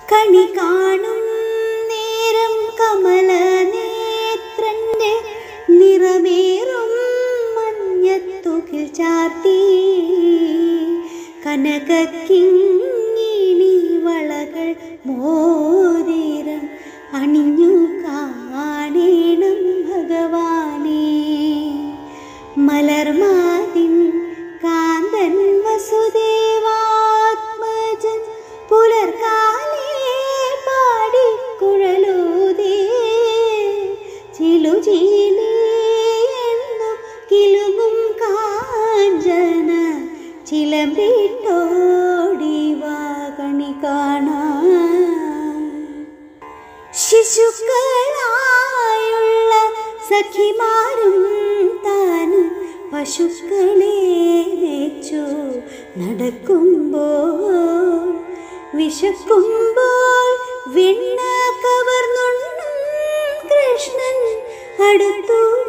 കണി കാണും നേരം കമല നേത്രന്റെ നിറമേറും മഞ്ഞത്തുകിൽ ചാർത്തി കനകിങ്ങിണി വളകൾ മോതിരം അണിഞ്ഞു കാണേണം ഭഗവാനേ മലർമാതിൻ കാന്തൻ വസുദേവാത്മജൻ പുലർക്കാലേ പാടിക്കുഴലൂതേ ചിലുചീലേ എന്നു കിലുങ്ങും കാഞ്ചന ചിലമ്പിട്ടോടി വാകണി കാണാൻ ശിശുക്കളായുള്ള സഖിമാരും താനും പശുക്കളെ വെച്ചു നടക്കുമ്പോൾ വിശക്കുമ്പോൾ വെണ്ണ കവർന്നുണ്ണും കൃഷ്ണൻ അടുത്തു